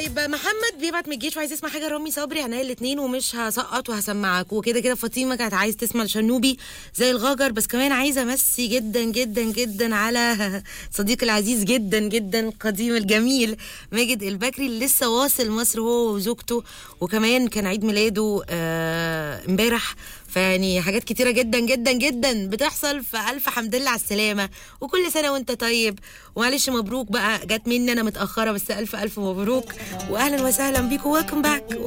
طيب محمد بيبعت من الجيش وعايز يسمع حاجه رامي صبري عينيا الاثنين ومش هسقط وهسمعك وكده كده فاطمه كانت عايز تسمع الشنوبي زي الغجر بس كمان عايزه امسي جدا جدا جدا على صديقي العزيز جدا جدا القديم الجميل ماجد البكري اللي لسه واصل مصر هو وزوجته وكمان كان عيد ميلاده آه، امبارح فيعني حاجات كتيرة جدا جدا جدا بتحصل فألف حمد لله على السلامة وكل سنة وانت طيب ومعلش مبروك بقى جت مني أنا متأخرة بس ألف ألف مبروك وأهلا وسهلا بيكم ويلكم باك